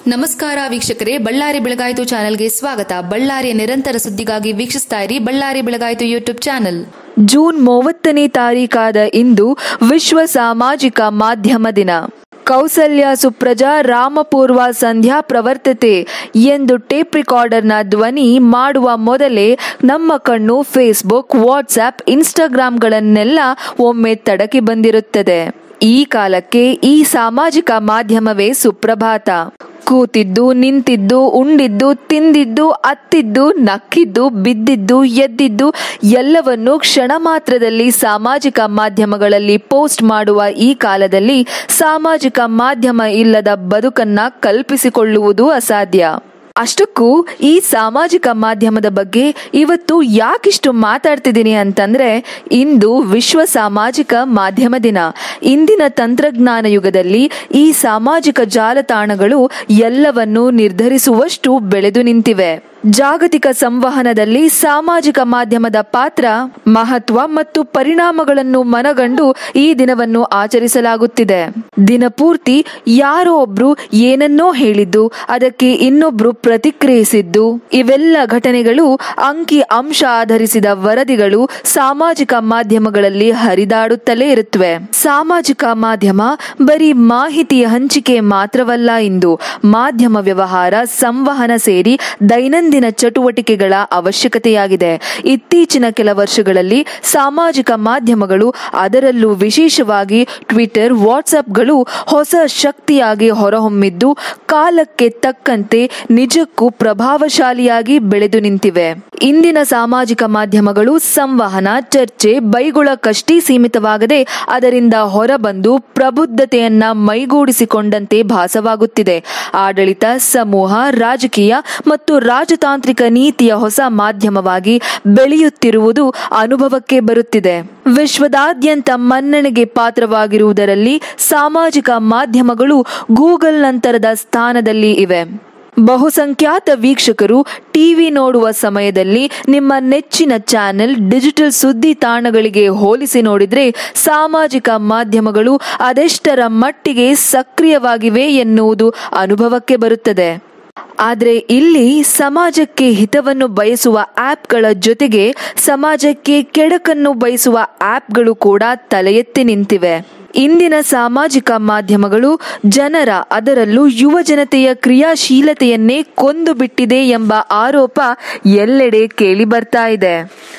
ನಮಸ್ಕಾರ ವೀಕ್ಷಕರೇ ಬಳ್ಳಾರಿ ಬೆಳಗಾಯಿತು ಚಾನೆಲ್ಗೆ ಸ್ವಾಗತ ಬಳ್ಳಾರಿಯ ನಿರಂತರ ಸುದ್ದಿಗಾಗಿ ವೀಕ್ಷಿಸ್ತಾ ಇರಿ ಬಳ್ಳಾರಿ ಬೆಳಗಾಯಿತು ಯೂಟ್ಯೂಬ್ ಚಾನೆಲ್ ಜೂನ್ ಮೂವತ್ತನೇ ತಾರೀಕಾದ ಇಂದು ವಿಶ್ವ ಸಾಮಾಜಿಕ ಮಾಧ್ಯಮ ದಿನ ಕೌಸಲ್ಯ ಸುಪ್ರಜಾ ರಾಮಪೂರ್ವ ಸಂಧ್ಯಾ ಪ್ರವರ್ತತೆ ಎಂದು ಟೇಪ್ ರಿಕಾರ್ಡರ್ನ ಧ್ವನಿ ಮಾಡುವ ಮೊದಲೇ ನಮ್ಮ ಕಣ್ಣು ಫೇಸ್ಬುಕ್ ವಾಟ್ಸ್ಆಪ್ ಇನ್ಸ್ಟಾಗ್ರಾಂಗಳನ್ನೆಲ್ಲ ಒಮ್ಮೆ ತಡಕಿ ಬಂದಿರುತ್ತದೆ ಈ ಕಾಲಕ್ಕೆ ಈ ಸಾಮಾಜಿಕ ಮಾಧ್ಯಮವೇ ಸುಪ್ರಭಾತ ಕೂತಿದ್ದು ನಿಂತಿದ್ದು ಉಂಡಿದ್ದು ತಿಂದಿದ್ದು ಅತ್ತಿದ್ದು ನಕ್ಕಿದ್ದು ಬಿದ್ದಿದ್ದು ಎದ್ದಿದ್ದು ಎಲ್ಲವನ್ನು ಕ್ಷಣ ಮಾತ್ರದಲ್ಲಿ ಸಾಮಾಜಿಕ ಮಾಧ್ಯಮಗಳಲ್ಲಿ ಪೋಸ್ಟ್ ಮಾಡುವ ಈ ಕಾಲದಲ್ಲಿ ಸಾಮಾಜಿಕ ಮಾಧ್ಯಮ ಇಲ್ಲದ ಬದುಕನ್ನ ಕಲ್ಪಿಸಿಕೊಳ್ಳುವುದು ಅಸಾಧ್ಯ ಅಷ್ಟಕ್ಕೂ ಈ ಸಾಮಾಜಿಕ ಮಾಧ್ಯಮದ ಬಗ್ಗೆ ಇವತ್ತು ಯಾಕಿಷ್ಟು ಮಾತಾಡ್ತಿದ್ದೀನಿ ಅಂತಂದ್ರೆ ಇಂದು ವಿಶ್ವ ಸಾಮಾಜಿಕ ಮಾಧ್ಯಮ ದಿನ ಇಂದಿನ ತಂತ್ರಜ್ಞಾನ ಯುಗದಲ್ಲಿ ಈ ಸಾಮಾಜಿಕ ಜಾಲತಾಣಗಳು ಎಲ್ಲವನ್ನೂ ನಿರ್ಧರಿಸುವಷ್ಟು ಬೆಳೆದು ನಿಂತಿವೆ ಜಾಗತಿಕ ಸಂವಹನದಲ್ಲಿ ಸಾಮಾಜಿಕ ಮಾಧ್ಯಮದ ಪಾತ್ರ ಮಹತ್ವ ಮತ್ತು ಪರಿಣಾಮಗಳನ್ನು ಮನಗಂಡು ಈ ದಿನವನ್ನು ಆಚರಿಸಲಾಗುತ್ತಿದೆ ದಿನಪೂರ್ತಿ ಯಾರೋ ಒಬ್ರು ಏನನ್ನೋ ಹೇಳಿದ್ದು ಅದಕ್ಕೆ ಇನ್ನೊಬ್ರು ಪ್ರತಿಕ್ರಿಯಿಸಿದ್ದು ಇವೆಲ್ಲ ಘಟನೆಗಳು ಅಂಕಿ ಅಂಶ ಆಧರಿಸಿದ ವರದಿಗಳು ಸಾಮಾಜಿಕ ಮಾಧ್ಯಮಗಳಲ್ಲಿ ಹರಿದಾಡುತ್ತಲೇ ಇರುತ್ತವೆ ಸಾಮಾಜಿಕ ಮಾಧ್ಯಮ ಬರೀ ಮಾಹಿತಿಯ ಹಂಚಿಕೆ ಮಾತ್ರವಲ್ಲ ಇಂದು ಮಾಧ್ಯಮ ವ್ಯವಹಾರ ಸಂವಹನ ಸೇರಿ ದೈನಂದಿನ ಚಟುವಟಿಕೆಗಳ ಅವಶ್ಯಕತೆಯಾಗಿದೆ ಇತ್ತೀಚಿನ ಕೆಲ ವರ್ಷಗಳಲ್ಲಿ ಸಾಮಾಜಿಕ ಮಾಧ್ಯಮಗಳು ಅದರಲ್ಲೂ ವಿಶೇಷವಾಗಿ ಟ್ವಿಟರ್ ವಾಟ್ಸ್ಆಪ್ಗಳು ಹೊಸ ಶಕ್ತಿಯಾಗಿ ಹೊರಹೊಮ್ಮಿದ್ದು ಕಾಲಕ್ಕೆ ತಕ್ಕಂತೆ ನಿಜಕ್ಕೂ ಪ್ರಭಾವಶಾಲಿಯಾಗಿ ಬೆಳೆದು ನಿಂತಿವೆ ಇಂದಿನ ಸಾಮಾಜಿಕ ಮಾಧ್ಯಮಗಳು ಸಂವಹನ ಚರ್ಚೆ ಬೈಗುಳಕ್ಕಷ್ಟೇ ಸೀಮಿತವಾಗದೆ ಅದರಿಂದ ಹೊರಬಂದು ಪ್ರಬುದ್ಧತೆಯನ್ನ ಮೈಗೂಡಿಸಿಕೊಂಡಂತೆ ಭಾಸವಾಗುತ್ತಿದೆ ಆಡಳಿತ ಸಮೂಹ ರಾಜಕೀಯ ಮತ್ತು ರಾಜತಾಂತ್ರಿಕ ನೀತಿಯ ಹೊಸ ಮಾಧ್ಯಮವಾಗಿ ಬೆಳೆಯುತ್ತಿರುವುದು ಅನುಭವಕ್ಕೆ ಬರುತ್ತಿದೆ ವಿಶ್ವದಾದ್ಯಂತ ಮನ್ನಣೆಗೆ ಪಾತ್ರವಾಗಿರುವುದರಲ್ಲಿ ಸಾಮಾಜಿಕ ಮಾಧ್ಯಮಗಳು ಗೂಗಲ್ ನಂತರದ ಸ್ಥಾನದಲ್ಲಿ ಇವೆ ಬಹುಸಂಖ್ಯಾತ ವೀಕ್ಷಕರು ಟಿವಿ ನೋಡುವ ಸಮಯದಲ್ಲಿ ನಿಮ್ಮ ನೆಚ್ಚಿನ ಚಾನೆಲ್ ಡಿಜಿಟಲ್ ಸುದ್ದಿ ತಾಣಗಳಿಗೆ ಹೋಲಿಸಿ ನೋಡಿದ್ರೆ ಸಾಮಾಜಿಕ ಮಾಧ್ಯಮಗಳು ಅದೆಷ್ಟರ ಮಟ್ಟಿಗೆ ಸಕ್ರಿಯವಾಗಿವೆ ಎನ್ನುವುದು ಅನುಭವಕ್ಕೆ ಬರುತ್ತದೆ ಆದರೆ ಇಲ್ಲಿ ಸಮಾಜಕ್ಕೆ ಹಿತವನ್ನು ಬಯಸುವ ಆಪ್ಗಳ ಜೊತೆಗೆ ಸಮಾಜಕ್ಕೆ ಕೆಡಕನ್ನು ಬಯಸುವ ಆಪ್ಗಳು ಕೂಡ ತಲೆ ಎತ್ತಿ ನಿಂತಿವೆ ಇಂದಿನ ಸಾಮಾಜಿಕ ಮಾಧ್ಯಮಗಳು ಜನರ ಅದರಲ್ಲೂ ಯುವ ಜನತೆಯ ಕ್ರಿಯಾಶೀಲತೆಯನ್ನೇ ಕೊಂದು ಬಿಟ್ಟಿದೆ ಎಂಬ ಆರೋಪ ಎಲ್ಲೆಡೆ ಕೇಳಿ ಬರ್ತಾ ಇದೆ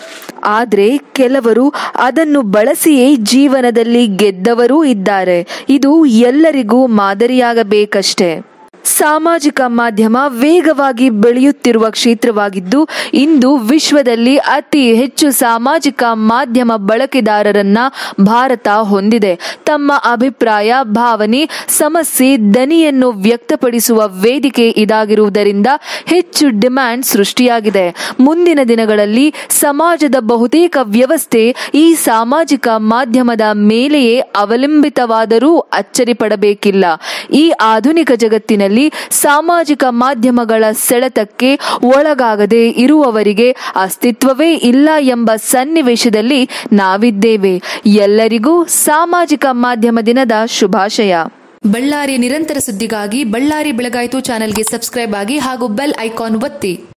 ಆದ್ರೆ ಕೆಲವರು ಅದನ್ನು ಬಳಸಿಯೇ ಜೀವನದಲ್ಲಿ ಗೆದ್ದವರೂ ಇದ್ದಾರೆ ಇದು ಎಲ್ಲರಿಗೂ ಮಾದರಿಯಾಗಬೇಕಷ್ಟೇ ಸಾಮಾಜಿಕ ಮಾಧ್ಯಮ ವೇಗವಾಗಿ ಬೆಳೆಯುತ್ತಿರುವ ಕ್ಷೇತ್ರವಾಗಿದ್ದು ಇಂದು ವಿಶ್ವದಲ್ಲಿ ಅತಿ ಹೆಚ್ಚು ಸಾಮಾಜಿಕ ಮಾಧ್ಯಮ ಬಳಕೆದಾರರನ್ನ ಭಾರತ ಹೊಂದಿದೆ ತಮ್ಮ ಅಭಿಪ್ರಾಯ ಭಾವನೆ ಸಮಸ್ಯೆ ದನಿಯನ್ನು ವ್ಯಕ್ತಪಡಿಸುವ ವೇದಿಕೆ ಇದಾಗಿರುವುದರಿಂದ ಹೆಚ್ಚು ಡಿಮ್ಯಾಂಡ್ ಸೃಷ್ಟಿಯಾಗಿದೆ ಮುಂದಿನ ದಿನಗಳಲ್ಲಿ ಸಮಾಜದ ಬಹುತೇಕ ವ್ಯವಸ್ಥೆ ಈ ಸಾಮಾಜಿಕ ಮಾಧ್ಯಮದ ಮೇಲೆಯೇ ಅವಲಂಬಿತವಾದರೂ ಅಚ್ಚರಿ ಪಡಬೇಕಿಲ್ಲ ಈ ಆಧುನಿಕ ಜಗತ್ತಿನಲ್ಲಿ ಸಾಮಾಜಿಕ ಮಾಧ್ಯಮಗಳ ಸೆಳೆತಕ್ಕೆ ಒಳಗಾಗದೆ ಇರುವವರಿಗೆ ಅಸ್ತಿತ್ವವೇ ಇಲ್ಲ ಎಂಬ ಸನ್ನಿವೇಶದಲ್ಲಿ ನಾವಿದ್ದೇವೆ ಎಲ್ಲರಿಗೂ ಸಾಮಾಜಿಕ ಮಾಧ್ಯಮ ದಿನದ ಶುಭಾಶಯ ಬಳ್ಳಾರಿಯ ನಿರಂತರ ಸುದ್ದಿಗಾಗಿ ಬಳ್ಳಾರಿ ಬೆಳಗಾಯಿತು ಚಾನೆಲ್ಗೆ ಸಬ್ಸ್ಕ್ರೈಬ್ ಆಗಿ ಹಾಗೂ ಬೆಲ್ ಐಕಾನ್ ಒತ್ತಿ